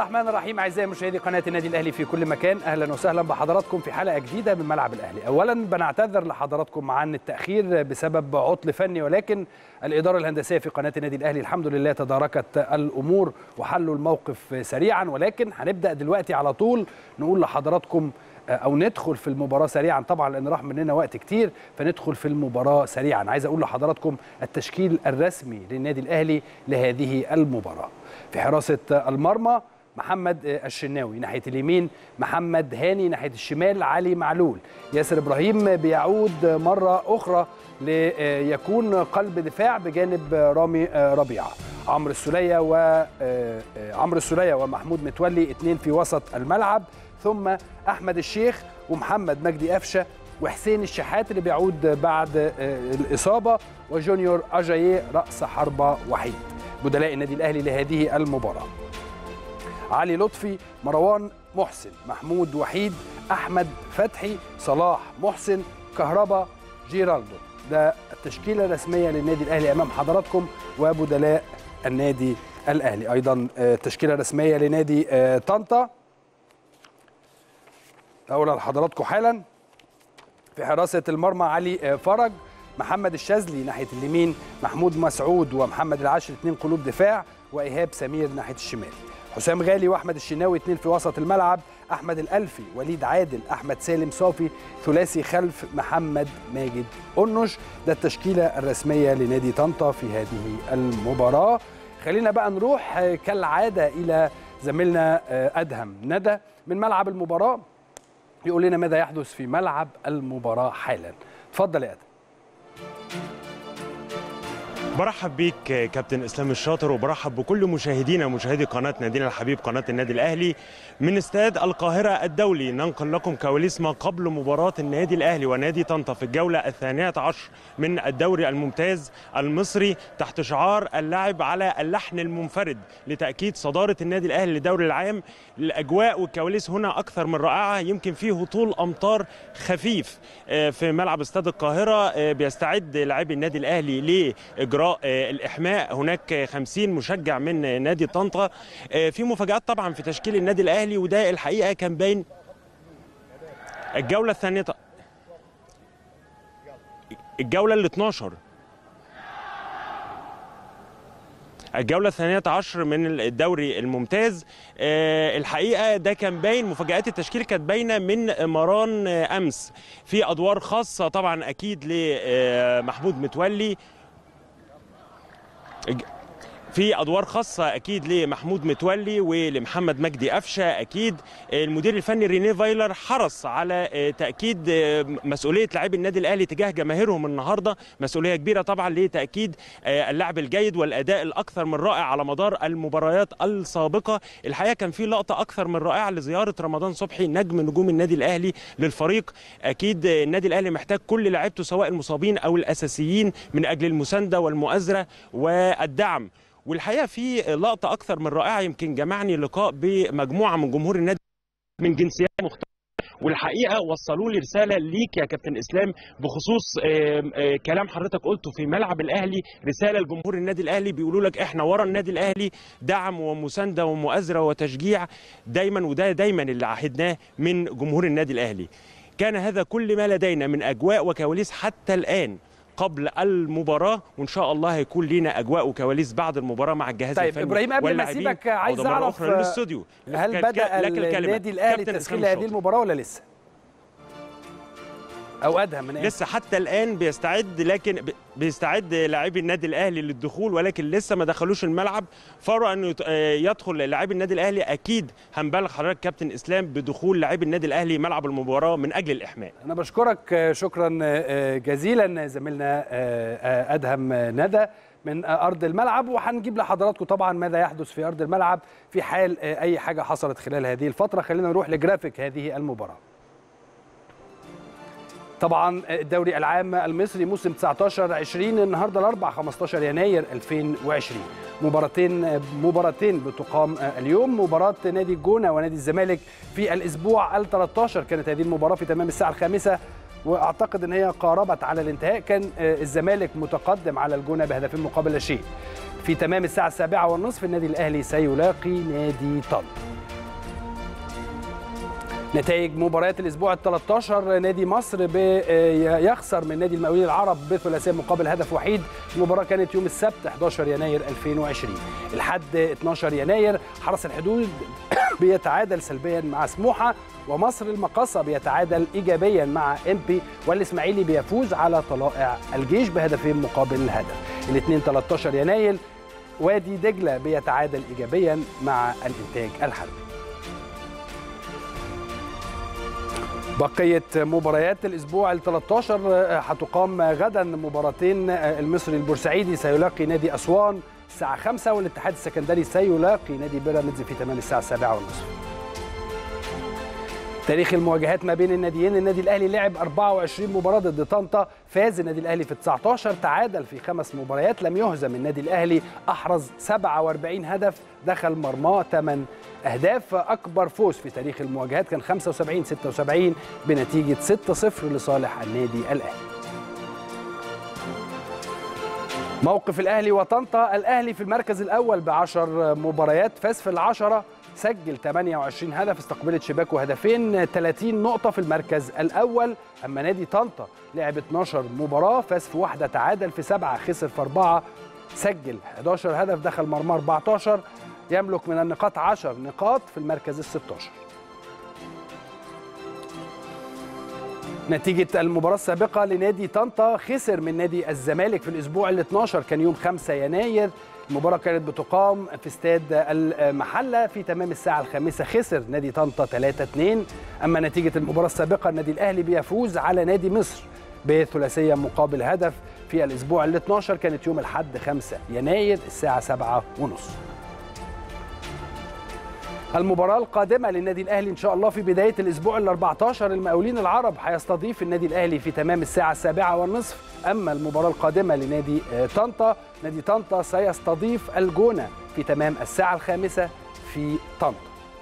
الرحمن الرحيم اعزائي مشاهدي قناه النادي الاهلي في كل مكان اهلا وسهلا بحضراتكم في حلقه جديده من ملعب الاهلي اولا بنعتذر لحضراتكم عن التاخير بسبب عطل فني ولكن الاداره الهندسيه في قناه النادي الاهلي الحمد لله تداركت الامور وحلوا الموقف سريعا ولكن هنبدا دلوقتي على طول نقول لحضراتكم او ندخل في المباراه سريعا طبعا لان راح مننا وقت كتير فندخل في المباراه سريعا عايز اقول لحضراتكم التشكيل الرسمي للنادي الاهلي لهذه المباراه في حراسه المرمى محمد الشناوي ناحيه اليمين محمد هاني ناحيه الشمال علي معلول ياسر ابراهيم بيعود مره اخرى ليكون قلب دفاع بجانب رامي ربيعه عمرو السوليه و عمرو السوليه ومحمود متولي اثنين في وسط الملعب ثم احمد الشيخ ومحمد مجدي قفشه وحسين الشحات اللي بيعود بعد الاصابه وجونيور اجاييه راس حربه وحيد بدلاء النادي الاهلي لهذه المباراه علي لطفي مروان محسن محمود وحيد احمد فتحي صلاح محسن كهربا جيرالدو ده التشكيله الرسميه للنادي الاهلي امام حضراتكم وبدلاء النادي الاهلي ايضا التشكيله الرسميه لنادي طنطا اقولها لحضراتكم حالا في حراسه المرمى علي فرج محمد الشاذلي ناحيه اليمين محمود مسعود ومحمد العاشر اثنين قلوب دفاع وايهاب سمير ناحيه الشمال حسام غالي واحمد الشناوي اثنين في وسط الملعب احمد الالفي وليد عادل احمد سالم صافي ثلاثي خلف محمد ماجد قنش ده التشكيله الرسميه لنادي طنطا في هذه المباراه خلينا بقى نروح كالعاده الى زميلنا ادهم ندى من ملعب المباراه يقول لنا ماذا يحدث في ملعب المباراه حالا اتفضل يا ادهم برحب بيك كابتن اسلام الشاطر وبرحب بكل مشاهدينا مشاهدي قناه نادينا الحبيب قناه النادي الاهلي من استاد القاهره الدولي ننقل لكم كواليس ما قبل مباراه النادي الاهلي ونادي طنطا في الجوله الثانيه عشر من الدوري الممتاز المصري تحت شعار اللعب على اللحن المنفرد لتاكيد صداره النادي الاهلي للدوري العام الاجواء والكواليس هنا اكثر من رائعه يمكن فيه هطول امطار خفيف في ملعب استاد القاهره بيستعد لاعبي النادي الاهلي لاجراء اجراء الاحماء هناك 50 مشجع من نادي طنطا في مفاجات طبعا في تشكيل النادي الاهلي وده الحقيقه كان باين الجوله الثانيه الجوله ال 12 الجولة الثانية عشر من الدوري الممتاز أه الحقيقة ده كان باين مفاجآت التشكيل كانت باينة من مران أمس في أدوار خاصة طبعا أكيد لمحمود متولي في ادوار خاصه اكيد لمحمود متولي ولمحمد مجدي قفشه اكيد المدير الفني رينيه فايلر حرص على تاكيد مسؤوليه لاعبي النادي الاهلي تجاه جماهيرهم النهارده مسؤوليه كبيره طبعا لتاكيد اللعب الجيد والاداء الاكثر من رائع على مدار المباريات السابقه الحقيقه كان في لقطه اكثر من رائعه لزياره رمضان صبحي نجم نجوم النادي الاهلي للفريق اكيد النادي الاهلي محتاج كل لاعيبته سواء المصابين او الاساسيين من اجل المسانده والمؤازره والدعم والحقيقه في لقطه اكثر من رائعه يمكن جمعني لقاء بمجموعه من جمهور النادي من جنسيات مختلفه والحقيقه وصلوا لي رساله ليك يا كابتن اسلام بخصوص آآ آآ كلام حضرتك قلته في ملعب الاهلي رساله لجمهور النادي الاهلي بيقولوا لك احنا ورا النادي الاهلي دعم ومسانده ومؤازره وتشجيع دايما وده دايما اللي عهدناه من جمهور النادي الاهلي كان هذا كل ما لدينا من اجواء وكواليس حتى الان قبل المباراه وان شاء الله هيكون لينا اجواء وكواليس بعد المباراه مع الجهاز طيب الفني ابراهيم قبل ما اسيبك عايز اعرف الاستوديو هل بدا النادي الاهلي تسخين هذه المباراه ولا لسه او ادهم من لسه حتى الان بيستعد لكن بيستعد لاعبي النادي الاهلي للدخول ولكن لسه ما دخلوش الملعب فروا انه يدخل لاعبي النادي الاهلي اكيد هنبلغ حضرتك كابتن اسلام بدخول لاعبي النادي الاهلي ملعب المباراه من اجل الاحماء انا بشكرك شكرا جزيلا زميلنا ادهم ندى من ارض الملعب وهنجيب لحضراتكم طبعا ماذا يحدث في ارض الملعب في حال اي حاجه حصلت خلال هذه الفتره خلينا نروح لجرافيك هذه المباراه طبعا الدوري العام المصري موسم 19 20 النهارده الاربع 15 يناير 2020 مباراتين مباراتين بتقام اليوم مباراه نادي الجونه ونادي الزمالك في الاسبوع ال 13 كانت هذه المباراه في تمام الساعه الخامسه واعتقد ان هي قاربت على الانتهاء كان الزمالك متقدم على الجونه بهدفين مقابل لا شيء في تمام الساعه السابعه والنصف النادي الاهلي سيلاقي نادي طنطا نتائج مباريات الاسبوع ال 13 نادي مصر يخسر من نادي المقاولين العرب بثلاثيه مقابل هدف وحيد المباراه كانت يوم السبت 11 يناير 2020 لحد 12 يناير حرس الحدود بيتعادل سلبيا مع سموحه ومصر المقاصه بيتعادل ايجابيا مع امبي والاسماعيلي بيفوز على طلائع الجيش بهدفين مقابل هدف الاثنين 13 يناير وادي دجله بيتعادل ايجابيا مع الانتاج الحربي بقية مباريات الأسبوع ال 13 هتقام غدا مباراتين المصري البورسعيدي سيلاقي نادي أسوان الساعة 5 والاتحاد السكندري سيلاقي نادي بيراميدز في تمام الساعة 7 ونصف تاريخ المواجهات ما بين الناديين النادي الاهلي لعب 24 مباراه ضد طنطا فاز النادي الاهلي في 19 تعادل في خمس مباريات لم يهزم النادي الاهلي احرز 47 هدف دخل مرماه 8 اهداف اكبر فوز في تاريخ المواجهات كان 75 76 بنتيجه 6-0 لصالح النادي الاهلي موقف الاهلي وطنطا الاهلي في المركز الاول ب 10 مباريات فاز في العشره سجل 28 هدف استقبلت شباكه هدفين 30 نقطة في المركز الأول أما نادي طنطا لعب 12 مباراة فاز في واحدة تعادل في سبعة خسر في أربعة سجل 11 هدف دخل مرمى 14 يملك من النقاط 10 نقاط في المركز ال 16 نتيجة المباراة السابقة لنادي طنطا خسر من نادي الزمالك في الأسبوع ال 12 كان يوم 5 يناير المباراة كانت بتقام في استاد المحلة في تمام الساعة الخامسة خسر نادي طنطا 3-2 أما نتيجة المباراة السابقة النادي الأهلي بيفوز على نادي مصر بثلاثية مقابل هدف في الأسبوع ال 12 كانت يوم الأحد 5 يناير الساعة 7 ونص المباراة القادمة للنادي الأهلي إن شاء الله في بداية الأسبوع ال 14 المقاولين العرب هيستضيف النادي الأهلي في تمام الساعة السابعة والنصف أما المباراة القادمة لنادي طنطا نادي طنطا سيستضيف الجونة في تمام الساعة الخامسة في طنطا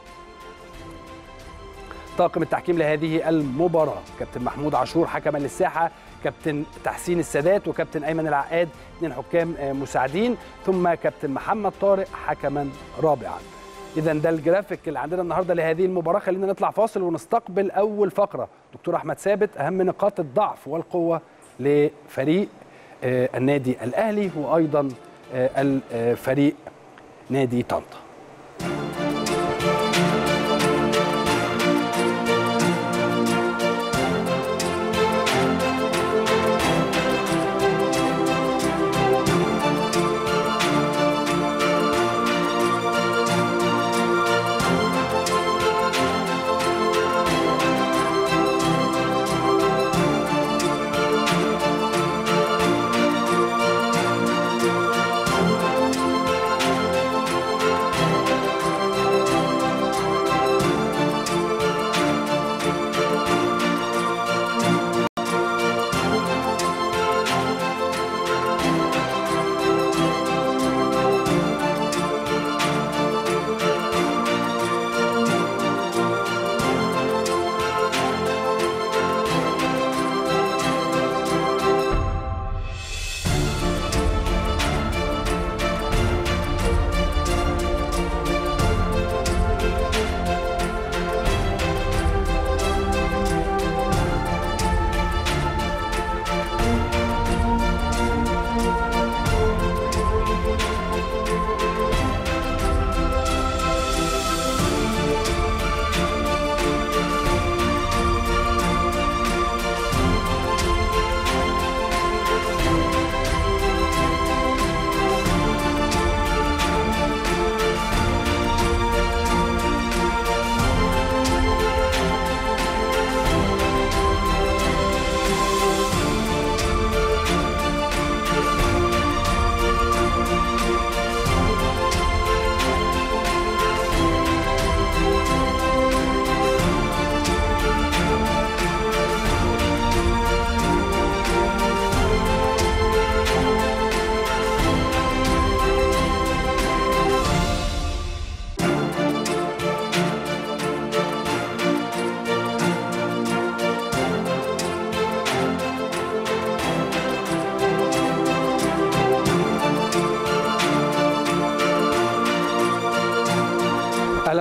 طاقم التحكيم لهذه المباراة كابتن محمود عاشور حكما للساحة كابتن تحسين السادات وكابتن أيمن العقاد اثنين حكام مساعدين ثم كابتن محمد طارق حكما رابعا اذا ده الجرافيك اللي عندنا النهارده لهذه المباراه خلينا نطلع فاصل ونستقبل اول فقره دكتور احمد ثابت اهم نقاط الضعف والقوه لفريق آه النادي الاهلي وايضا آه الفريق نادي طنطا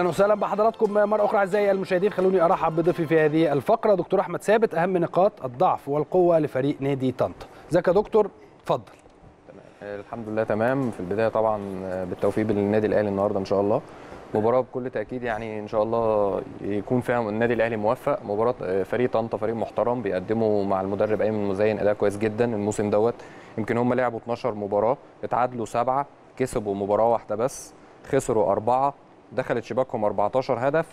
اهلا وسهلا بحضراتكم مره اخرى اعزائي المشاهدين خلوني ارحب بضيفي في هذه الفقره دكتور احمد ثابت اهم نقاط الضعف والقوه لفريق نادي طنطا ازيك يا دكتور اتفضل الحمد لله تمام في البدايه طبعا بالتوفيق للنادي الاهلي النهارده ان شاء الله مباراه بكل تاكيد يعني ان شاء الله يكون فيها النادي الاهلي موفق مباراه فريق طنطا فريق محترم بيقدموا مع المدرب ايمن مزين اداء كويس جدا الموسم دوت يمكن هم لعبوا 12 مباراه اتعادلوا سبعه كسبوا مباراه واحده بس خسروا اربعه دخلت شباكهم 14 هدف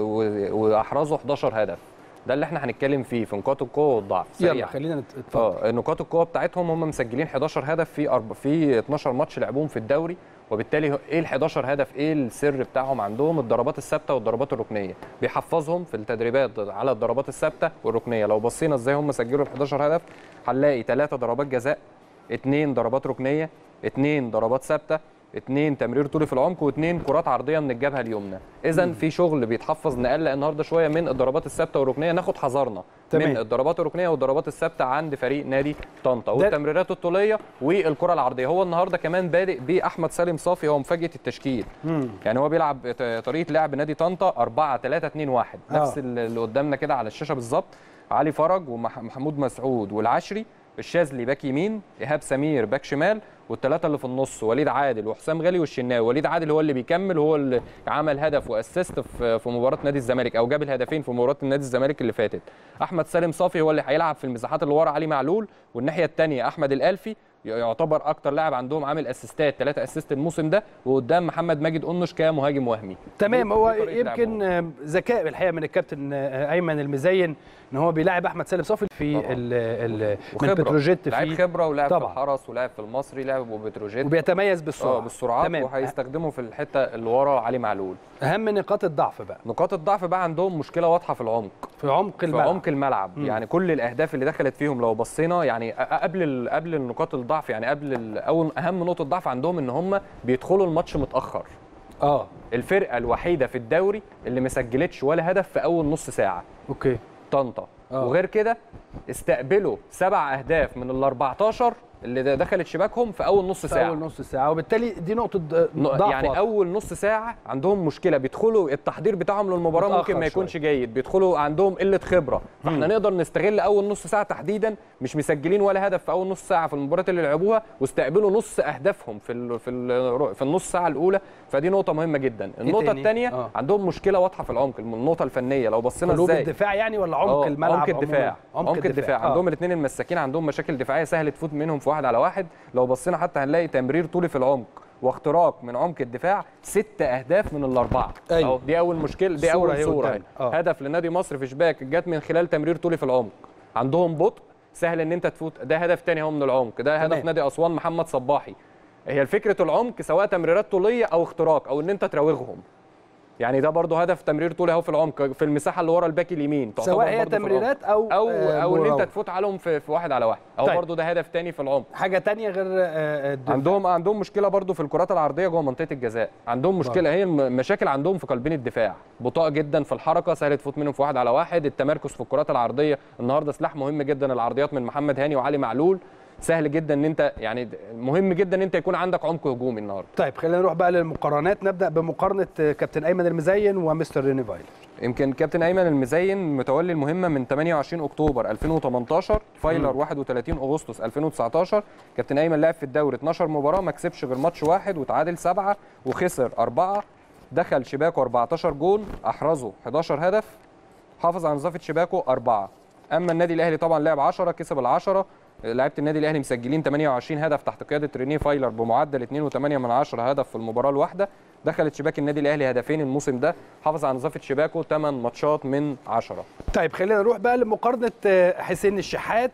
واحرزوا 11 هدف ده اللي احنا هنتكلم فيه في نقاط القوه والضعف يلا خلينا نتفضل اه نقاط القوه بتاعتهم هم مسجلين 11 هدف في أرب... في 12 ماتش لعبوهم في الدوري وبالتالي ايه ال 11 هدف ايه السر بتاعهم عندهم الضربات الثابته والضربات الركنيه بيحفظهم في التدريبات على الضربات الثابته والركنيه لو بصينا ازاي هم سجلوا ال 11 هدف هنلاقي ثلاثه ضربات جزاء اثنين ضربات ركنيه اثنين ضربات ثابته اثنين تمرير طولي في العمق واثنين كرات عرضيه من الجبهه اليمنى اذا في شغل بيتحفظ نقلق النهارده شويه من الضربات الثابته والركنيه ناخد حذرنا تمام. من الضربات الركنيه والضربات الثابته عند فريق نادي طنطا والتمريرات الطوليه والكره العرضيه هو النهارده كمان بادئ باحمد سالم صافي هو مفاجاه التشكيل مم. يعني هو بيلعب طريقه لعب نادي طنطا 4 3 2 1 نفس اللي قدامنا كده على الشاشه بالظبط علي فرج ومحمود مسعود والعشري الشاذلي باك يمين ايهاب سمير باك شمال والثلاثه اللي في النص وليد عادل وحسام غالي والشناوي وليد عادل هو اللي بيكمل هو اللي عمل هدف واسيست في في مباراه نادي الزمالك او جاب الهدفين في مباراه نادي الزمالك اللي فاتت احمد سالم صافي هو اللي هيلعب في المساحات اللي ورا علي معلول والناحيه الثانيه احمد الالفي يعتبر اكتر لاعب عندهم عامل اسيستات ثلاثه اسيست الموسم ده وقدام محمد ماجد قنش كمهاجم وهمي تمام هو يمكن ذكاء الحقيقه من الكابتن ايمن المزين ان هو بيلاعب احمد سالم صافي في ال ال من بتروجيت لعيب خبره ولعب في الحرس ولعب في المصري لعب وبتروجيت وبيتميز بالسرعه اه بالسرعات تمام. وهيستخدمه في الحته اللي ورا علي معلول اهم نقاط الضعف بقى نقاط الضعف بقى عندهم مشكله واضحه في العمق في عمق الملعب في عمق الملعب م. يعني كل الاهداف اللي دخلت فيهم لو بصينا يعني قبل قبل نقاط الضعف يعني قبل اول اهم نقطه ضعف عندهم ان هم بيدخلوا الماتش متاخر اه الفرقه الوحيده في الدوري اللي ما سجلتش ولا هدف في اول نص ساعه اوكي طنطا وغير كده استقبلوا سبع اهداف من ال 14 اللي دخلت شباكهم في اول نص ساعه في اول نص ساعه وبالتالي دي نقطه ضعف يعني واضح. اول نص ساعه عندهم مشكله بيدخلوا التحضير بتاعهم للمباراه ممكن ما يكونش شوية. جيد بيدخلوا عندهم قله خبره فاحنا نقدر نستغل اول نص ساعه تحديدا مش مسجلين ولا هدف في اول نص ساعه في المباريات اللي لعبوها واستقبلوا نص اهدافهم في ال في ال في النص ساعه الاولى فدي نقطه مهمه جدا النقطه الثانيه آه. عندهم مشكله واضحه في العمق النقطه الفنيه لو بصينا ازاي الدفاع يعني ولا عمق الملعب عمق الدفاع عمق, عمق الدفاع آه. عندهم الاثنين المساكين عندهم مشاكل دفاعيه سهل تفوت منهم في واحد على واحد لو بصينا حتى هنلاقي تمرير طولي في العمق واختراق من عمق الدفاع ست اهداف من الاربعه أيوة. دي اول مشكله دي اول صوره آه. هدف لنادي مصر في شباك جت من خلال تمرير طولي في العمق عندهم بطء سهل ان انت تفوت ده هدف تاني اهو من العمق ده هدف تمام. نادي اسوان محمد صباحي هي فكره العمق سواء تمريرات طوليه او اختراق او ان انت تراوغهم يعني ده برضه هدف تمرير طولي اهو في العمق في المساحه اللي ورا الباك اليمين سواء هي تمريرات او او او ان انت تفوت عليهم في, في واحد على واحد او طيب. برضه ده هدف تاني في العمق حاجه تانية غير الدفاع. عندهم عندهم مشكله برضه في الكرات العرضيه جوه منطقه الجزاء عندهم مشكله هي المشاكل عندهم في قلبين الدفاع بطاء جدا في الحركه سهل تفوت منهم في واحد على واحد التمركز في الكرات العرضيه النهارده سلاح مهم جدا العرضيات من محمد هاني وعلي معلول سهل جدا ان انت يعني مهم جدا ان انت يكون عندك عمق هجومي النهارده طيب خلينا نروح بقى للمقارنات نبدا بمقارنه كابتن ايمن المزين ومستر ريني فايلر يمكن كابتن ايمن المزين متولي المهمه من 28 اكتوبر 2018 فايلر م. 31 اغسطس 2019 كابتن ايمن لعب في الدوري 12 مباراه ما كسبش غير ماتش واحد وتعادل سبعه وخسر اربعه دخل شباكه 14 جون احرزه 11 هدف حافظ على نظافه شباكه اربعه اما النادي الاهلي طبعا لعب 10 كسب ال10 لعيبه النادي الاهلي مسجلين 28 هدف تحت قياده رينيه فايلر بمعدل 2.8 من 10 هدف في المباراه الواحده دخلت شباك النادي الاهلي هدفين الموسم ده حافظ على نظافه شباكه 8 ماتشات من 10 طيب خلينا نروح بقى لمقارنه حسين الشحات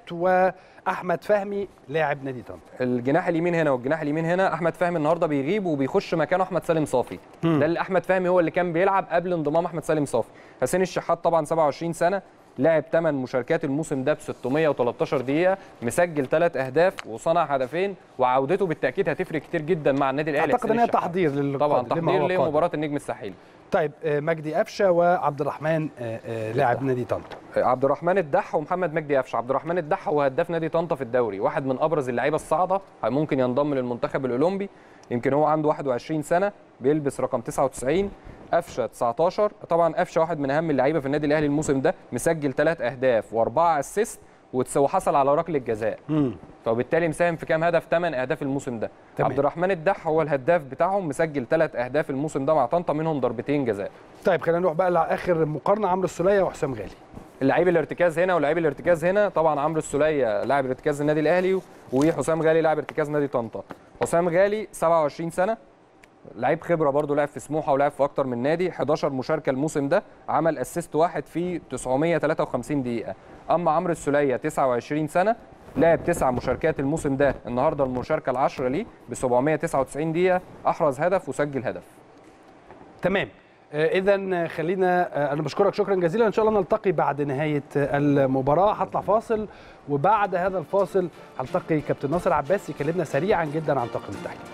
واحمد فهمي لاعب نادي طنطا الجناح اليمين هنا والجناح اليمين هنا احمد فهمي النهارده بيغيب وبيخش مكانه احمد سالم صافي م. ده اللي احمد فهمي هو اللي كان بيلعب قبل انضمام احمد سالم صافي حسين الشحات طبعا 27 سنه لعب 8 مشاركات الموسم ده ب 613 دقيقه مسجل 3 اهداف وصنع هدفين وعودته بالتاكيد هتفرق كتير جدا مع النادي الاهلي اعتقد ان هي تحضير لل طبعا تحضير لمباراه النجم الساحلي طيب مجدي قفشه وعبد الرحمن لاعب نادي طنطا عبد الرحمن الدح ومحمد مجدي قفشه عبد الرحمن الدح هو هداف نادي طنطا في الدوري واحد من ابرز اللعيبه الصاعده ممكن ينضم للمنتخب الاولمبي يمكن هو عنده 21 سنه بيلبس رقم 99 قفشه 19 طبعا قفشه واحد من اهم اللعيبه في النادي الاهلي الموسم ده مسجل ثلاث اهداف واربعه اسيست وحصل على ركله جزاء مم. فبالتالي مساهم في كام هدف 8 اهداف الموسم ده تمام. عبد الرحمن الدح هو الهداف بتاعهم مسجل ثلاث اهداف الموسم ده مع طنطا منهم ضربتين جزاء طيب خلينا نروح بقى لاخر مقارنه عمرو السوليه وحسام غالي اللعيب الارتكاز هنا ولاعيب الارتكاز هنا طبعا عمرو السوليه لاعب ارتكاز النادي الاهلي وحسام غالي لاعب ارتكاز نادي طنطا حسام غالي 27 سنه لعيب خبره برضه لعب في سموحه ولعب في اكتر من نادي 11 مشاركه الموسم ده عمل اسيست واحد في 953 دقيقه اما عمرو السوليه 29 سنه لعب تسع مشاركات الموسم ده النهارده المشاركه العشره ليه ب 799 دقيقه احرز هدف وسجل هدف تمام اذا خلينا آه، انا بشكرك شكرا جزيلا ان شاء الله نلتقي بعد نهايه آه، المباراه هطلع فاصل وبعد هذا الفاصل هلتقي كابتن ناصر عباس يكلمنا سريعا جدا عن طاقم التحكيم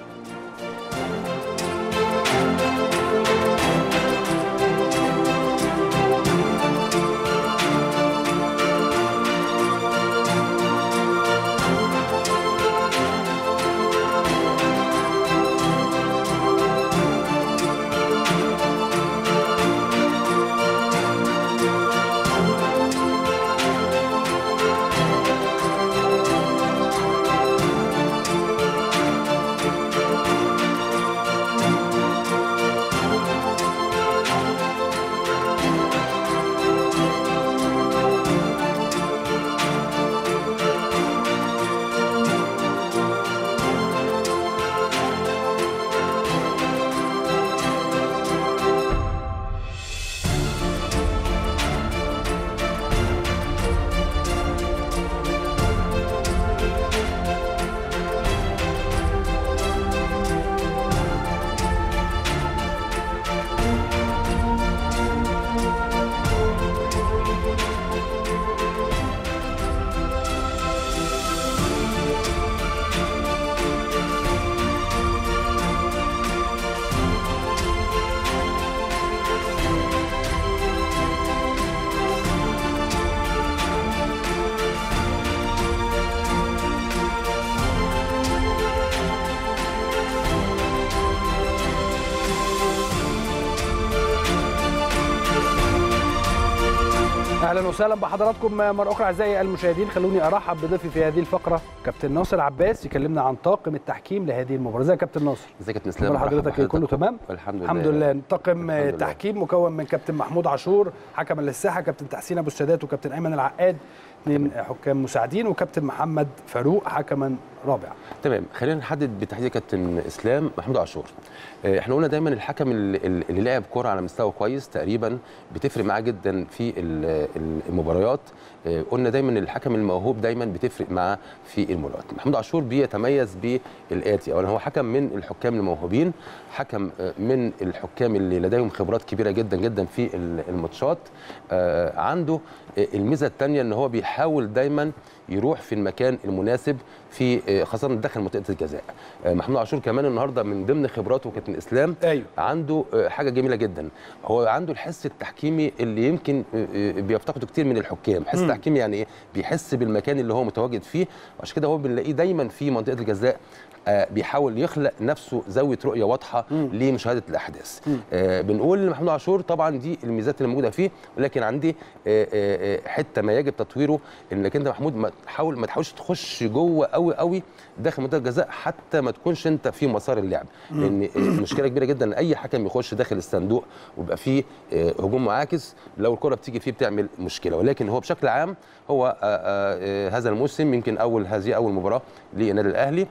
اهلا وسهلا بحضراتكم مره اخرى اعزائي المشاهدين خلوني ارحب بضيفي في هذه الفقره كابتن ناصر عباس يكلمنا عن طاقم التحكيم لهذه المباراه ازيك يا كابتن ناصر ازيك يا كابتن اسلام اخبار مرحبا حضرتك كله تمام الحمد لله الحمد لله طاقم الحمد لله. تحكيم مكون من كابتن محمود عاشور حكما للساحه كابتن تحسين ابو السادات وكابتن ايمن العقاد اثنين حكام مساعدين وكابتن محمد فاروق حكما رابع تمام خلينا نحدد بالتحديد يا كابتن اسلام محمود عاشور آه، احنا قلنا دايما الحكم اللي, اللي لعب كوره على مستوى كويس تقريبا بتفرق معاه جدا في ال- ال- المباريات آه، قلنا دايما الحكم الموهوب دايما بتفرق معاه في المباريات محمود عاشور بيتميز بالاتي اولا هو حكم من الحكام الموهوبين حكم آه، من الحكام اللي لديهم خبرات كبيره جدا جدا في ال- الماتشات آه، عنده آه، الميزه الثانيه ان هو بيحاول دايما يروح في المكان المناسب في آه، خاصه داخل منطقه الجزاء آه، محمود عاشور كمان النهارده من ضمن خبراته كابتن اسلام ايوه عنده آه، حاجه جميله جدا هو عنده الحس التحكيمي اللي يمكن آه، آه، بيفتقده كتير من الحكام حس مم. التحكيمي يعني ايه بيحس بالمكان اللي هو متواجد فيه وعشان كده هو بنلاقيه دايما في منطقه الجزاء آه، بيحاول يخلق نفسه زاويه رؤيه واضحه مم. لمشاهده الاحداث مم. آه، بنقول لمحمود عاشور طبعا دي الميزات اللي موجوده فيه ولكن عندي آه، آه، آه، حته ما يجب تطويره انك انت محمود ما تحاول ما تحاولش تخش جوه قوي قوي داخل منطقه الجزاء حتى ما تكونش انت في مسار اللعب لان مشكله كبيره جدا ان اي حكم يخش داخل الصندوق ويبقى فيه آه، هجوم معاكس لو الكره بتيجي فيه بتعمل مشكله ولكن هو بشكل عام هو آه، آه، آه، هذا الموسم يمكن اول هذه اول مباراه للنادي الاهلي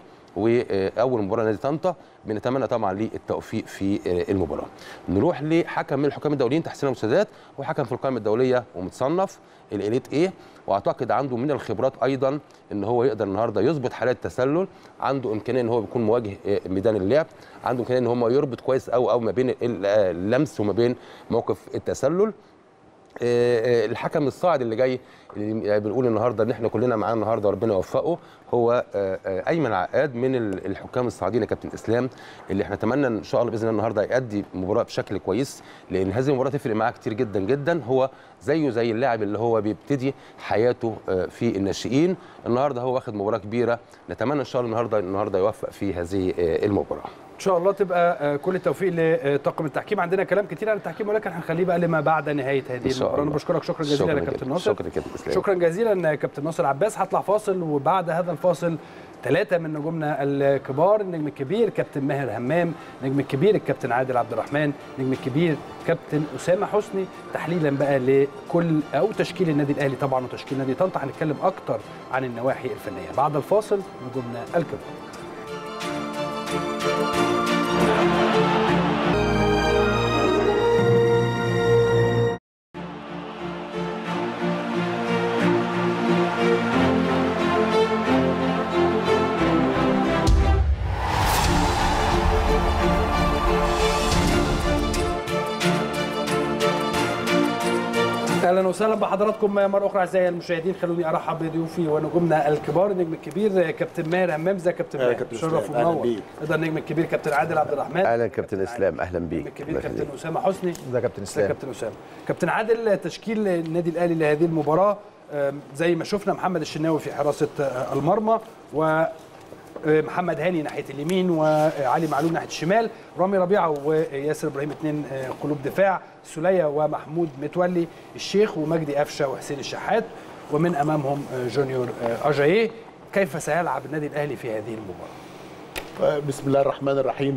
واول مباراه نادي طنطا بنتمنى طبعا للتوفيق في آه، المباراه. نروح لحكم من الحكام الدوليين تحسين ابو سادات وحكم في القائمه الدوليه ومتصنف الاليت ايه واعتقد عنده من الخبرات ايضا ان هو يقدر النهارده يظبط حالات التسلل عنده امكانيه ان هو يكون مواجه آه، ميدان اللعب عنده امكانيه ان هو يربط كويس قوي قوي ما بين ال- آه، اللمس وما بين موقف التسلل آه، آه، الحكم الصاعد اللي جاي اللي بنقول النهارده ان احنا كلنا معاه النهارده وربنا يوفقه هو آه، آه، ايمن عقاد من ال- الحكام الصاعدين يا كابتن اسلام اللي احنا نتمنى ان شاء الله باذن الله النهارده يأدي مباراه بشكل كويس لان هذه المباراه تفرق معاه كتير جدا جدا هو زيه زي اللاعب اللي هو بيبتدي حياته آه، في الناشئين النهارده هو واخد مباراه كبيره نتمنى ان شاء الله النهارده النهارده يوفق في هذه آه، المباراه ان شاء الله تبقى آه، كل التوفيق لطاقم التحكيم عندنا كلام كتير عن التحكيم ولكن هنخليه بقى لما بعد نهايه هذه إن شاء المباراه انا الله. بشكرك شكرا جزيلا يا شكراً كابتن جداً. ناصر شكراً كابتن إسلام. شكرا جزيلا كابتن ناصر عباس هطلع فاصل وبعد هذا الفاصل ثلاثة من نجومنا الكبار النجم الكبير كابتن ماهر همام النجم الكبير الكابتن عادل عبد الرحمن النجم الكبير كابتن أسامة حسني تحليلا بقى لكل أو تشكيل النادي الأهلي طبعا وتشكيل نادي طنطا هنتكلم أكتر عن النواحي الفنية بعد الفاصل نجومنا الكبار اهلا وسهلا بحضراتكم مره اخرى اعزائي المشاهدين خلوني ارحب بضيوفي ونجومنا الكبار النجم الكبير كابتن ماهر همام ازيك يا كابتن أهلا ماهر كابتن شرف إسلام، أهلا ومنور بيك. ده النجم الكبير كابتن عادل عبد الرحمن اهلا كابتن اسلام اهلا بيك النجم الكبير الله كابتن يخليك. اسامه حسني ده كابتن ازيك اسلام كابتن اسامه كابتن عادل تشكيل النادي الاهلي لهذه المباراه آم، زي ما شفنا محمد الشناوي في حراسه آه، المرمى و آه، محمد هاني ناحيه اليمين وعلي معلول ناحيه الشمال رامي ربيعه وياسر ابراهيم اثنين آه، قلوب دفاع سلية ومحمود متولي الشيخ ومجدي قفشه وحسين الشحات ومن امامهم آه، جونيور آه، اجاييه كيف سيلعب النادي الاهلي في هذه المباراه بسم الله الرحمن الرحيم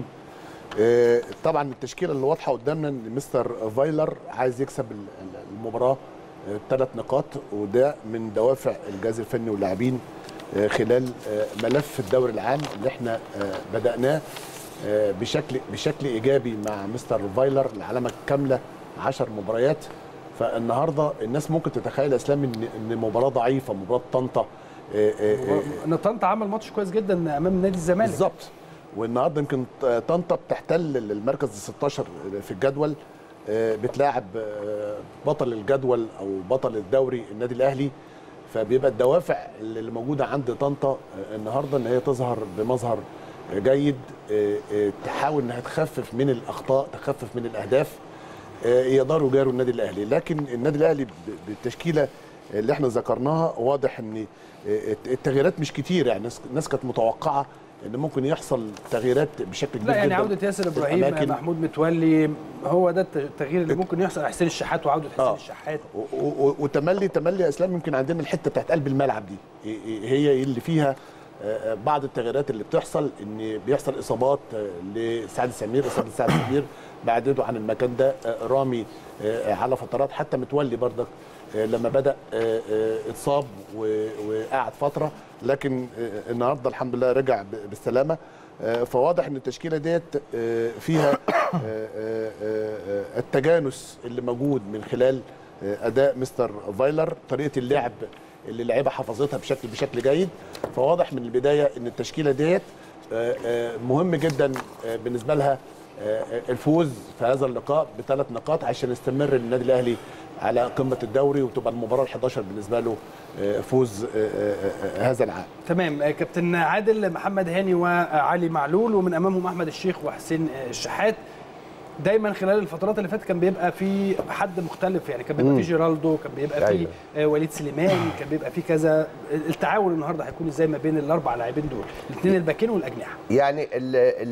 آه، طبعا التشكيله اللي واضحه قدامنا ان مستر فايلر عايز يكسب ال- ال- المباراه ثلاث نقاط وده من دوافع الجهاز الفني واللاعبين آه، خلال آه، ملف الدوري العام اللي احنا آه، بدأناه آه، بشكل بشكل ايجابي مع مستر فايلر العلامه كامله 10 مباريات فالنهارده الناس ممكن تتخيل يا اسلام ان ان مباراه ضعيفه مباراه طنطا آه، آه، آه، ان طنطا عمل ماتش كويس جدا امام نادي الزمالك بالظبط والنهارده يمكن طنطا بتحتل المركز ال 16 في الجدول آه، بتلاعب آه، بطل الجدول او بطل الدوري النادي الاهلي فبيبقى الدوافع اللي موجوده عند طنطا آه، النهارده ان هي تظهر بمظهر جيد آه، آه، تحاول انها تخفف من الاخطاء تخفف من الاهداف آه، يقدروا يجاروا النادي الاهلي لكن النادي الاهلي ب- بالتشكيله اللي احنا ذكرناها واضح ان آه، التغييرات مش كتير يعني الناس- الناس كانت متوقعه ان ممكن يحصل تغييرات بشكل كبير لا يعني جدا عودة ياسر في ابراهيم الأماكن. محمود متولي هو ده التغيير اللي ممكن يحصل حسين الشحات وعودة حسين آه. الشحات و- و- وتملي تملي يا اسلام يمكن عندنا الحته بتاعت قلب الملعب دي إيه- إيه هي اللي فيها آه، آه، بعض التغييرات اللي بتحصل ان بيحصل اصابات آه، لسعد سمير اصابه سعد سمير بعدته عن المكان ده آه، رامي آه، على فترات حتى متولي برضك آه، لما بدا آه، آه، اتصاب و- وقعد فتره لكن آه، النهارده الحمد لله رجع ب- بالسلامه آه، فواضح ان التشكيله ديت آه، فيها آه، آه، آه، التجانس اللي موجود من خلال آه، اداء مستر فايلر طريقه اللعب اللي اللعيبه حفظتها بشكل بشكل جيد فواضح من البدايه ان التشكيله ديت آه، آه، مهم جدا آه، بالنسبه لها آه، آه، الفوز في هذا اللقاء بثلاث نقاط عشان يستمر النادي الاهلي على قمه الدوري وتبقى المباراه ال 11 بالنسبه له آه، فوز آه، آه، آه، هذا العام تمام آه، كابتن عادل محمد هاني وعلي معلول ومن امامهم احمد الشيخ وحسين آه، الشحات دايما خلال الفترات اللي فاتت كان بيبقى في حد مختلف يعني كان بيبقى في جيرالدو كان بيبقى في أيوة. آه، وليد سليمان كان بيبقى في كذا التعاون النهارده هيكون ازاي ما بين الاربع لاعبين دول الاثنين الباكين والاجنحه يعني ال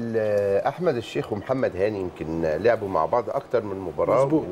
ال احمد الشيخ ومحمد هاني يمكن لعبوا مع بعض اكتر من مباراه مظبوط.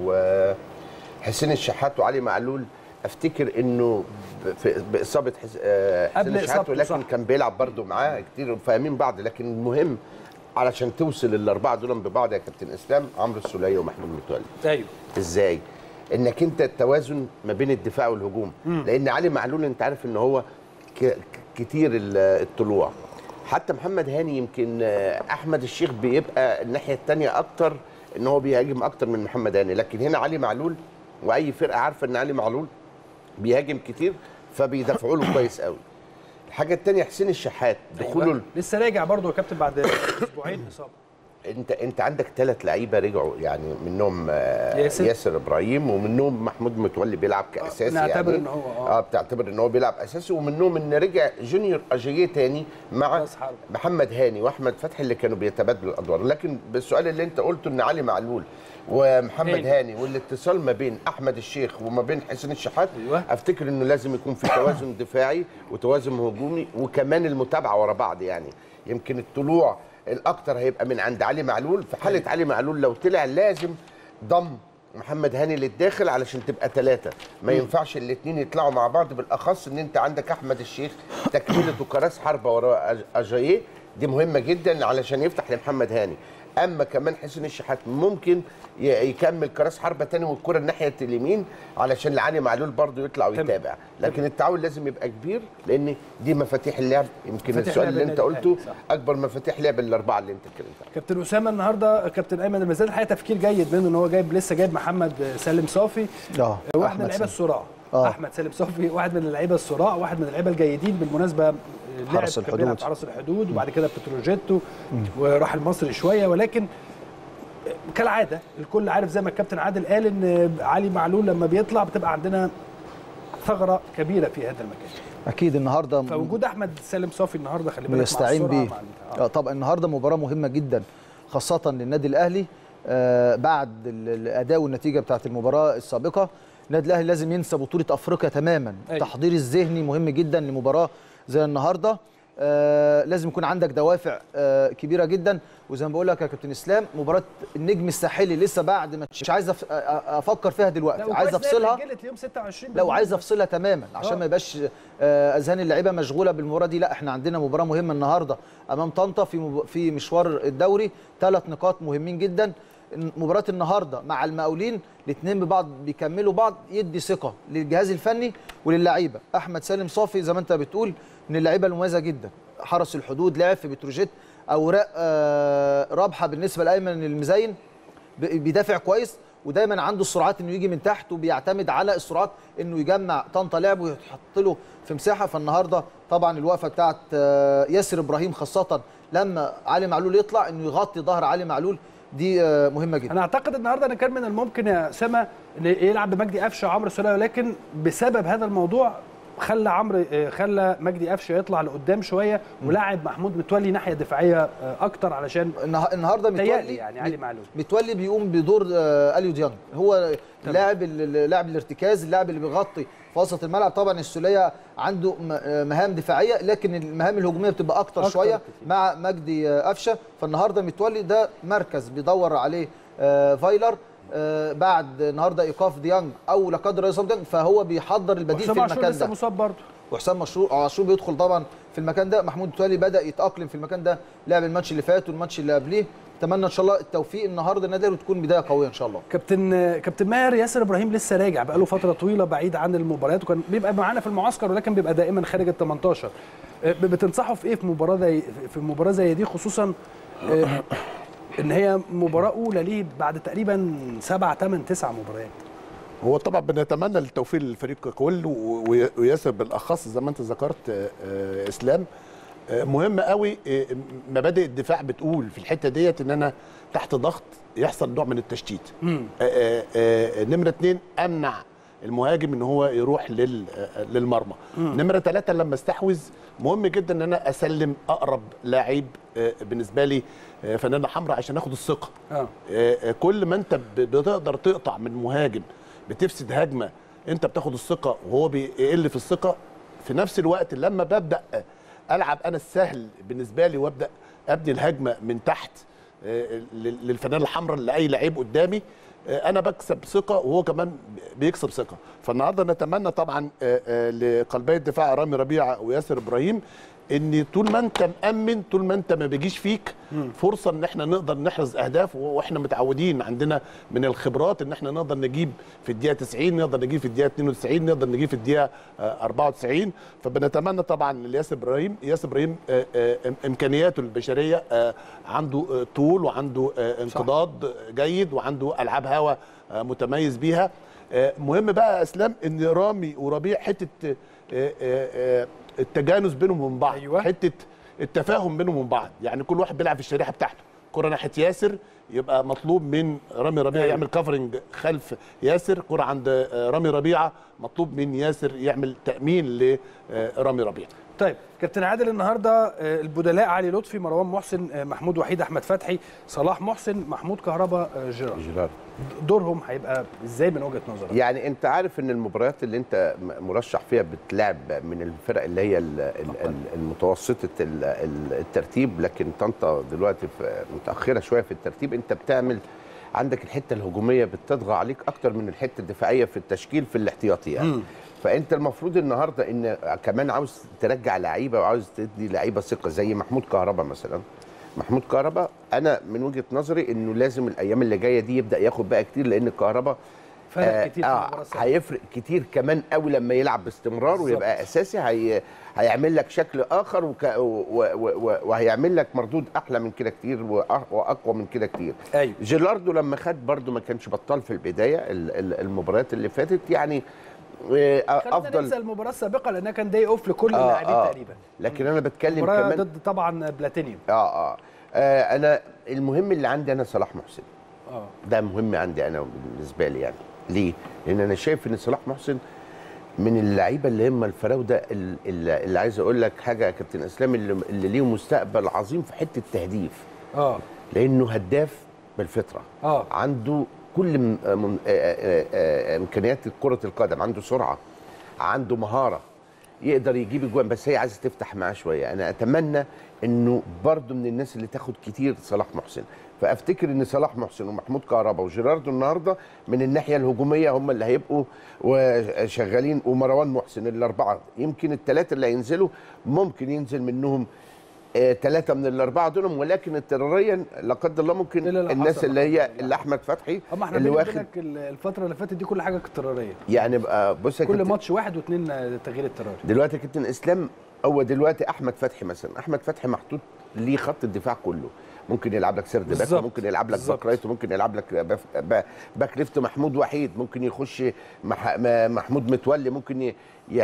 وحسين الشحات وعلي معلول افتكر انه ب- في- باصابه حس... آه، حسين قبل الشحات إصابته، ولكن صح. كان بيلعب برضه معاه كتير فاهمين بعض لكن المهم علشان توصل الاربعه دول ببعض يا كابتن اسلام عمرو السوليه ومحمود متولي ايوه ازاي انك انت التوازن ما بين الدفاع والهجوم لان علي معلول انت عارف ان هو ك- ك- كتير ال- الطلوع حتى محمد هاني يمكن آه، احمد الشيخ بيبقى الناحيه الثانيه اكتر ان هو بيهاجم اكتر من محمد هاني لكن هنا علي معلول واي فرقه عارفه ان علي معلول بيهاجم كتير فبيدافعوا له كويس قوي الحاجه الثانيه حسين الشحات دخوله أيوة. لسه راجع برضه يا كابتن بعد اسبوعين اصابه انت انت عندك ثلاث لعيبه رجعوا يعني منهم آه، ياسر. ياسر ابراهيم ومنهم محمود متولي بيلعب كاساسي نعتبر يعني إن هو آه. اه بتعتبر ان هو بيلعب اساسي ومنهم ان رجع جونيور اجاييه تاني مع راس حرب. محمد هاني واحمد فتحي اللي كانوا بيتبادلوا الادوار لكن بالسؤال اللي انت قلته ان علي معلول ومحمد هاني. هاني والاتصال ما بين احمد الشيخ وما بين حسين الشحات أيوة. افتكر انه لازم يكون في توازن دفاعي وتوازن هجومي وكمان المتابعه ورا بعض يعني يمكن الطلوع الاكتر هيبقى من عند علي معلول في حاله علي معلول لو طلع لازم ضم محمد هاني للداخل علشان تبقى ثلاثة ما ينفعش الاثنين يطلعوا مع بعض بالأخص إن أنت عندك أحمد الشيخ تكملته كراس حربة ورا أج- أجاييه دي مهمة جدا علشان يفتح لمحمد هاني أما كمان حسين الشحات ممكن ي- يكمل كراس حربة تاني والكرة الناحية اليمين علشان علي معلول برضه يطلع ويتابع لكن التعاون لازم يبقى كبير لأن دي مفاتيح اللعب يمكن مفاتيح السؤال لعب اللي أنت النادي قلته الأهلي، صح. أكبر مفاتيح لعب الأربعة اللي أنت اتكلمت عنها كابتن اسامه النهارده كابتن ايمن المزاد الحقيقه تفكير جيد منه ان هو جايب لسه جايب محمد سالم صافي اه واحد من أحمد اللعيبه سامي. الصراع آه. احمد سالم صافي واحد من اللعيبه الصراع واحد من اللعيبه الجيدين بالمناسبه لعب حرس كان بيلعب الحدود. في حرس الحدود وبعد كده بتروجيتو وراح المصري شويه ولكن كالعاده الكل عارف زي ما الكابتن عادل قال ان علي معلول لما بيطلع بتبقى عندنا ثغره كبيره في هذا المكان اكيد النهارده فوجود احمد سالم صافي النهارده خلي بالك مع بيستعين السرعة بيه مع ال- آه. آه، طبعا النهارده مباراه مهمه جدا خاصه للنادي الاهلي آه، بعد ال- الاداء والنتيجه بتاعت المباراه السابقه النادي الاهلي لازم ينسى بطوله افريقيا تماما أيوة. التحضير الذهني مهم جدا لمباراه زي النهارده آه لازم يكون عندك دوافع آه كبيره جدا وزي ما بقول لك يا كابتن اسلام مباراه النجم الساحلي لسه بعد ما مش عايز أف- أ- أ- افكر فيها لا، دلوقتي وكويس عايز إن هي افصلها اتأجلت ليوم 26 لو عايز افصلها تماما عشان آه. ما يبقاش آه، اذهان اللعيبه مشغوله بالمباراه دي لا احنا عندنا مباراه مهمه النهارده امام طنطا في مب... في مشوار الدوري ثلاث نقاط مهمين جدا مباراه النهارده مع المقاولين الاثنين ببعض بيكملوا بعض يدي ثقه للجهاز الفني وللعيبه احمد سالم صافي زي ما انت بتقول من اللعيبه المميزه جدا حرس الحدود لعب في بتروجيت اوراق آه، رابحه بالنسبه لايمن المزين ب- بيدافع كويس ودايما عنده السرعات انه يجي من تحت وبيعتمد على السرعات انه يجمع طنطا لعب ويحط له في مساحه فالنهارده طبعا الوقفه بتاعت آه، ياسر ابراهيم خاصه لما علي معلول يطلع انه يغطي ظهر علي معلول دي آه، مهمه جدا انا اعتقد النهارده ان كان من الممكن يا اسامه ان يلعب بمجدي قفشه وعمرو السوليه ولكن بسبب هذا الموضوع خلى عمرو آه، خلى مجدي قفشه يطلع لقدام شويه ولاعب محمود متولي ناحيه دفاعيه آه، اكتر علشان النها- النهارده تهيألي متولي يعني علي معلول. متولي بيقوم بدور آه، اليو ديانج هو لاعب ال- لاعب الارتكاز اللاعب اللي بيغطي في وسط الملعب طبعا السوليه عنده م- آه، مهام دفاعيه لكن المهام الهجوميه بتبقى اكتر, أكتر شويه كتير. مع مجدي آه، قفشه فالنهارده متولي ده مركز بيدور عليه آه، فايلر آه، بعد النهارده ايقاف ديانج او لا قدر الله يصاب ديانج فهو بيحضر البديل في حسام عاشور المكان لسه ده مصاب برضه وحسام مشروع عاشور بيدخل طبعا في المكان ده محمود متولي بدا يتاقلم في المكان ده لعب الماتش اللي فات والماتش اللي قبليه اتمنى ان شاء الله التوفيق النهارده النادي الأهلي وتكون بدايه قويه ان شاء الله كابتن آه، كابتن ماهر ياسر ابراهيم لسه راجع بقاله فتره طويله بعيد عن المباريات وكان بيبقى معانا في المعسكر ولكن بيبقى دائما خارج ال 18 آه، بتنصحه في ايه في مباراه زي في مباراه زي دي خصوصا آه، ان هي مباراه اولى ليه بعد تقريبا سبع ثمان تسع مباريات هو طبعا بنتمنى التوفيق للفريق ككل و- و- وياسر بالاخص زي ما انت ذكرت آه، آه، اسلام آه، مهم قوي آه، مبادئ الدفاع بتقول في الحته ديت ان انا تحت ضغط يحصل نوع من التشتيت آه، آه، آه، نمره اتنين امنع المهاجم ان هو يروح لل- آه، للمرمى نمره ثلاثة لما استحوذ مهم جدا ان انا اسلم اقرب لاعب آه، بالنسبه لي آه، فنانه حمراء عشان اخد الثقه اه آه، آه، كل ما انت ب- بتقدر تقطع من مهاجم بتفسد هجمه انت بتاخد الثقه وهو بيقل في الثقه في نفس الوقت لما ببدا العب انا السهل بالنسبه لي وابدا ابني الهجمه من تحت آه، لل- للفنانه الحمراء لاي لعيب قدامي آه، انا بكسب ثقه وهو كمان بيكسب ثقه فالنهارده نتمنى طبعا آه، آه، لقلبي الدفاع رامي ربيعه وياسر ابراهيم ان طول ما انت مامن طول ما انت ما بيجيش فيك فرصه ان احنا نقدر نحرز اهداف واحنا متعودين عندنا من الخبرات ان احنا نقدر نجيب في الدقيقه 90 نقدر نجيب في الدقيقه 92 نقدر نجيب في الدقيقه آه، 94 فبنتمنى طبعا لياسر ابراهيم ياسر ابراهيم آه، آه، إم- امكانياته البشريه آه، عنده آه، طول وعنده آه، انقضاض جيد وعنده العاب هوا آه، متميز بيها آه، مهم بقى يا اسلام ان رامي وربيع حته آه، آه، آه، التجانس بينهم وبين بعض أيوة. حته التفاهم بينهم وبين بعض يعني كل واحد بيلعب في الشريحه بتاعته كره ناحيه ياسر يبقى مطلوب من رامي ربيعه أيوة. يعمل كفرنج خلف ياسر كره عند آه، رامي ربيعه مطلوب من ياسر يعمل تامين لرامي ربيعه طيب كابتن عادل النهارده آه، البدلاء علي لطفي مروان محسن آه، محمود وحيد احمد فتحي صلاح محسن محمود كهربا آه، جيرار جيرار دورهم هيبقى ازاي من وجهه نظرك يعني انت عارف ان المباريات اللي انت م- مرشح فيها بتلعب من الفرق اللي هي ال- ال- ال- المتوسطه ال- ال- الترتيب لكن طنطا دلوقتي في- متاخره شويه في الترتيب انت بتعمل عندك الحته الهجوميه بتطغى عليك اكتر من الحته الدفاعيه في التشكيل في الاحتياطي يعني فانت المفروض النهارده ان كمان عاوز ترجع لعيبه وعاوز تدي لعيبه ثقه زي محمود كهربا مثلا محمود كهربا انا من وجهه نظري انه لازم الايام اللي جايه دي يبدا ياخد بقى كتير لان كهربا فرق كتير في المباراه السابقة. هيفرق كتير كمان قوي لما يلعب باستمرار ويبقى اساسي هي هيعمل لك شكل اخر وك... و... و... و... وهيعمل لك مردود احلى من كده كتير وأ- واقوى من كده كتير ايوه جيلاردو لما خد برده ما كانش بطال في البدايه ال- ال- المباريات اللي فاتت يعني آه، خلينا افضل ننسى المباراه السابقه لانها كان داي اوف لكل آه، اللاعبين آه. تقريبا لكن انا بتكلم مباراه كمان ضد طبعا بلاتينيوم اه اه آه، انا المهم اللي عندي انا صلاح محسن اه ده مهم عندي انا بالنسبه لي يعني ليه؟ لان انا شايف ان صلاح محسن من اللعيبه اللي هم الفراوده ال- ال- اللي عايز اقول لك حاجه يا كابتن اسلام اللي, اللي ليهم مستقبل عظيم في حته تهديف اه لانه هداف بالفطره اه عنده كل م- من- آه، آه، آه، امكانيات كره القدم عنده سرعه عنده مهاره يقدر يجيب اجوان بس هي عايزه تفتح معاه شويه انا اتمنى انه برضو من الناس اللي تاخد كتير صلاح محسن فافتكر ان صلاح محسن ومحمود كهربا وجيراردو النهارده من الناحيه الهجوميه هم اللي هيبقوا وشغالين ومروان محسن الاربعه يمكن الثلاثه اللي هينزلوا ممكن ينزل منهم ثلاثة من الأربعة دولهم ولكن اضطراريا لا قدر الله ممكن إلا لو الناس حصل اللي لا هي قدر الله. اللي أحمد فتحي اما احنا اللي بيني واخد وبينك ال- الفتره اللي فاتت دي كل حاجه اضطراريه يعني بقى بص يا كل كابتن، ماتش واحد واثنين تغيير اضطراري دلوقتي يا كابتن اسلام هو دلوقتي احمد فتحي مثلا احمد فتحي محطوط ليه خط الدفاع كله ممكن يلعب لك سرد باك بالظبط. ممكن يلعب لك بالظبط. باك رايت وممكن يلعب لك باف- با- باك ليفت محمود وحيد ممكن يخش مح- م- محمود متولي ممكن ي-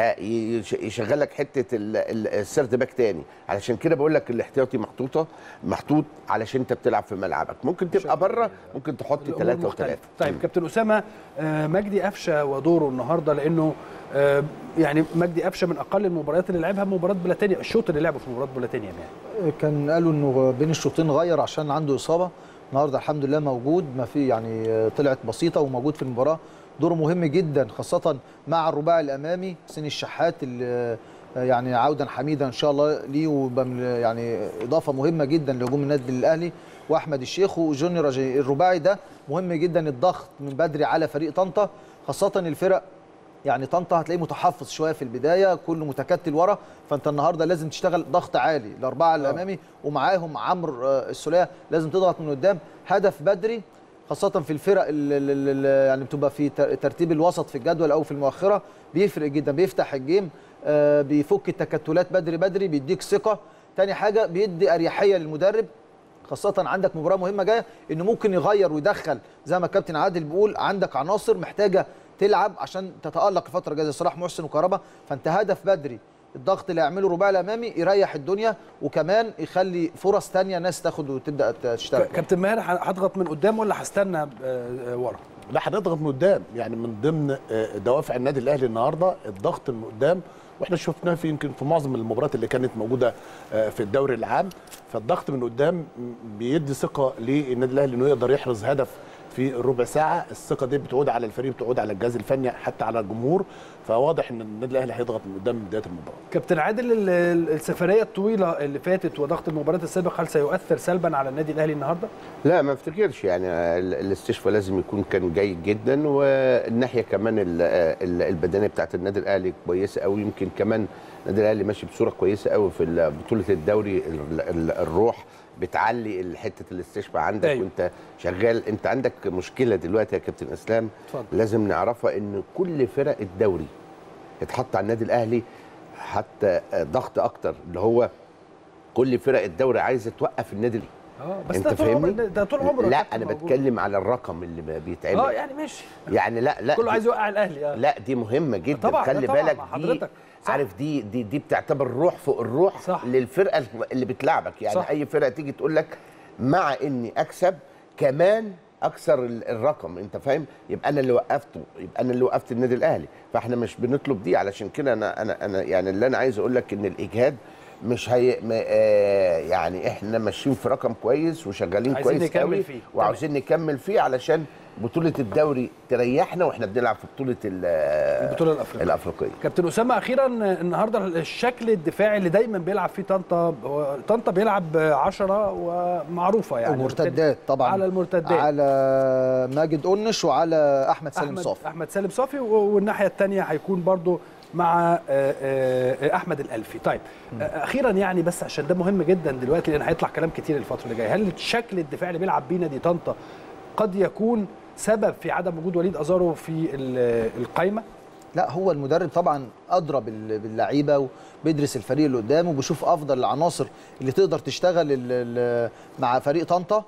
ي- يش- يشغل لك حته ال- ال- السرد باك تاني علشان كده بقول لك الاحتياطي محطوطه محطوط علشان انت بتلعب في ملعبك ممكن تبقى بره ممكن تحط الأمور ثلاثه مختلفة. وثلاثه طيب كابتن اسامه آه، مجدي قفشه ودوره النهارده لانه آه، يعني مجدي قفشه من اقل المباريات اللي لعبها مباراه بلاتينيا الشوط اللي لعبه في مباراه بلاتينيا يعني كان قالوا انه بين الشوطين غير عشان عنده اصابه النهارده الحمد لله موجود ما في يعني طلعت بسيطه وموجود في المباراه دوره مهم جدا خاصه مع الرباعي الامامي حسين الشحات اللي يعني عودا حميدا ان شاء الله ليه ويبقى من- يعني اضافه مهمه جدا لهجوم النادي الاهلي واحمد الشيخ وجونيور أجي- الرباعي ده مهم جدا الضغط من بدري على فريق طنطا خاصه الفرق يعني طنطا هتلاقيه متحفظ شويه في البدايه كله متكتل ورا فانت النهارده لازم تشتغل ضغط عالي الاربعه الامامي ومعاهم عمرو آه، السوليه لازم تضغط من قدام هدف بدري خاصه في الفرق اللي يعني بتبقى في تر- ترتيب الوسط في الجدول او في المؤخره بيفرق جدا بيفتح الجيم آه، بيفك التكتلات بدري بدري بيديك ثقه تاني حاجه بيدي اريحيه للمدرب خاصة عندك مباراة مهمة جاية انه ممكن يغير ويدخل زي ما الكابتن عادل بيقول عندك عناصر محتاجة تلعب عشان تتألق الفترة الجاية زي صلاح محسن وكهربا فانت هدف بدري الضغط اللي يعمله الرباعي الامامي يريح الدنيا وكمان يخلي فرص تانية ناس تاخد وتبدا تشتغل كابتن ماهر هضغط من قدام ولا هستنى آه، آه، ورا لا هنضغط من قدام يعني من ضمن آه، دوافع النادي الاهلي النهارده الضغط من قدام واحنا شفناه في يمكن في معظم المباريات اللي كانت موجوده آه، في الدوري العام فالضغط من قدام بيدي ثقه للنادي الاهلي انه يقدر يحرز هدف في الربع ساعه الثقه دي بتعود على الفريق بتعود على الجهاز الفني حتى على الجمهور فواضح ان النادي الاهلي هيضغط من قدام من بدايه المباراه كابتن عادل ال- ال- السفريه الطويله اللي فاتت وضغط المباريات السابق هل سيؤثر سلبا على النادي الاهلي النهارده؟ لا ما افتكرش يعني ال- الاستشفاء لازم يكون كان جيد جدا والناحيه كمان ال- ال- البدنيه بتاعت النادي الاهلي كويسه قوي يمكن كمان النادي الاهلي ماشي بصوره كويسه قوي في ال- بطوله الدوري ال- ال- الروح بتعلي حته الاستشفاء عندك أيوة. وانت شغال انت عندك مشكله دلوقتي يا كابتن اسلام اتفضل. لازم نعرفها ان كل فرق الدوري اتحط على النادي الاهلي حتى ضغط اكتر اللي هو كل فرق الدوري عايزه توقف النادي الأهلي. اه بس انت ده طول عمر فاهمني؟ ده طول عمره لا الكابتن انا موجود. بتكلم على الرقم اللي ما بيتعمل اه يعني ماشي يعني لا لا كله دي- عايز يوقع الاهلي اه لا دي مهمه جدا طبعاً، خلي لا طبعاً، بالك مع دي حضرتك. صح. عارف دي دي دي بتعتبر روح فوق الروح صح. للفرقه اللي بتلعبك يعني صح. صح. اي فرقه تيجي تقول لك مع اني اكسب كمان اكسر ال- الرقم انت فاهم يبقى انا اللي وقفته يبقى انا اللي وقفت النادي الاهلي فاحنا مش بنطلب دي علشان كده انا انا انا يعني اللي انا عايز اقول لك ان الاجهاد مش هي م- آه يعني احنا ماشيين في رقم كويس وشغالين عايزين كويس نكمل قوي فيه. وعاوزين نكمل فيه علشان بطوله الدوري تريحنا واحنا بنلعب في بطوله ال- البطوله الافريقيه الافريقيه كابتن اسامه اخيرا النهارده الشكل الدفاعي اللي دايما بيلعب فيه طنطا هو طنطا بيلعب 10 ومعروفه يعني المرتدات طبعا على المرتدات على ماجد قنش وعلى احمد سالم احمد صافي احمد سالم صافي و- والناحيه الثانيه هيكون برضو مع آه، آه، احمد الالفي طيب آه، اخيرا يعني بس عشان ده مهم جدا دلوقتي لان هيطلع كلام كتير الفتره اللي جايه هل الشكل الدفاعي اللي بيلعب بيه نادي طنطا قد يكون سبب في عدم وجود وليد ازارو في ال- القايمه لا هو المدرب طبعا ادرى بال- باللعيبه وبيدرس الفريق اللي قدامه وبيشوف افضل العناصر اللي تقدر تشتغل ال- ال- مع فريق طنطا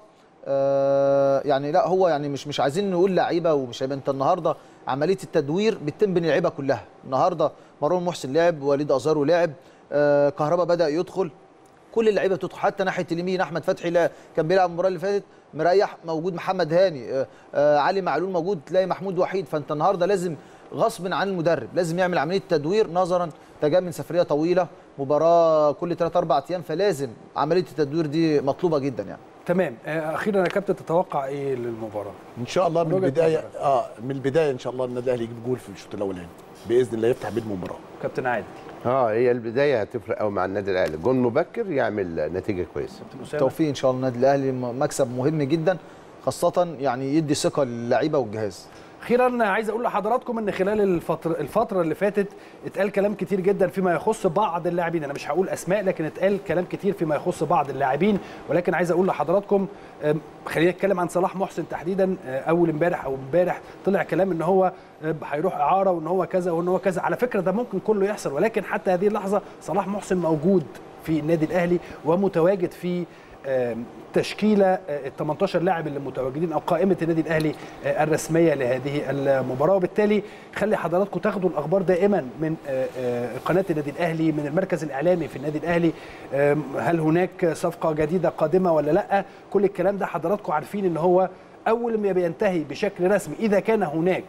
آه، يعني لا هو يعني مش مش عايزين نقول لعيبه ومش هيبقى انت النهارده عمليه التدوير بتتم بين اللعيبه كلها النهارده مروان محسن لعب وليد ازارو لعب آه، كهربا بدا يدخل كل اللعيبه بتدخل حتى ناحيه اليمين احمد فتحي لا كان بيلعب المباراه اللي فاتت مريح موجود محمد هاني آه، آه، علي معلول موجود تلاقي محمود وحيد فانت النهارده لازم غصب عن المدرب لازم يعمل عمليه تدوير نظرا انت جاي من سفريه طويله مباراه كل 3 4 ايام فلازم عمليه التدوير دي مطلوبه جدا يعني تمام آه، اخيرا يا كابتن تتوقع ايه للمباراه ان شاء الله من وجهة البدايه نظرك. اه من البدايه ان شاء الله النادي الاهلي يجيب جول في الشوط الاولاني باذن الله يفتح بيه المباراه كابتن عادل اه هي البدايه هتفرق قوي مع النادي الاهلي جون مبكر يعمل نتيجه كويسه كابتن اسامه توفيق ان شاء الله النادي الاهلي م- مكسب مهم جدا خاصه يعني يدي ثقه للعيبه والجهاز اخيرا عايز اقول لحضراتكم ان خلال الفتره الفتره اللي فاتت اتقال كلام كتير جدا فيما يخص بعض اللاعبين انا مش هقول اسماء لكن اتقال كلام كتير فيما يخص بعض اللاعبين ولكن عايز اقول لحضراتكم أم، خلينا نتكلم عن صلاح محسن تحديدا أه، اول امبارح او امبارح طلع كلام ان هو أه، هيروح اعاره وان هو كذا وان هو كذا على فكره ده ممكن كله يحصل ولكن حتى هذه اللحظه صلاح محسن موجود في النادي الاهلي ومتواجد في آم، تشكيله ال 18 لاعب اللي متواجدين او قائمه النادي الاهلي آه، الرسميه لهذه المباراه وبالتالي خلي حضراتكم تاخدوا الاخبار دائما من آه، آه، قناه النادي الاهلي من المركز الاعلامي في النادي الاهلي آم، هل هناك صفقه جديده قادمه ولا لا كل الكلام ده حضراتكم عارفين ان هو اول ما بينتهي بشكل رسمي اذا كان هناك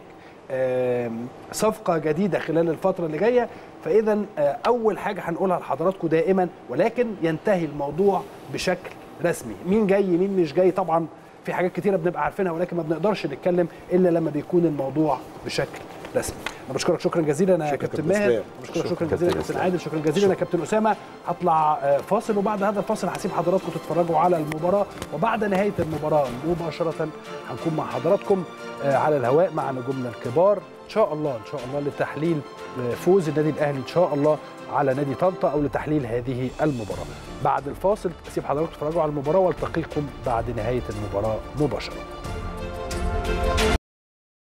آم، صفقة جديدة خلال الفترة اللي جاية فإذا آه، أول حاجة هنقولها لحضراتكم دائما ولكن ينتهي الموضوع بشكل رسمي مين جاي مين مش جاي طبعا في حاجات كتيرة بنبقى عارفينها ولكن ما بنقدرش نتكلم إلا لما بيكون الموضوع بشكل رسمي أنا بشكرك شكرا جزيلا يا شكرا كابتن كابتن ماهر إسلام. بشكرك شكرا شكرا جزيلا يا كابتن كابتن إسلام. عادل شكرا جزيلا يا كابتن أسامة هطلع آه، فاصل وبعد هذا الفاصل هسيب حضراتكم تتفرجوا على المباراة وبعد نهاية المباراة مباشرة هنكون مع حضراتكم آه، على الهواء مع نجومنا الكبار ان شاء الله ان شاء الله لتحليل آه، فوز النادي الاهلي ان شاء الله على نادي طنطا او لتحليل هذه المباراه بعد الفاصل اسيب حضراتكم تتفرجوا على المباراه والتقيكم بعد نهايه المباراه مباشره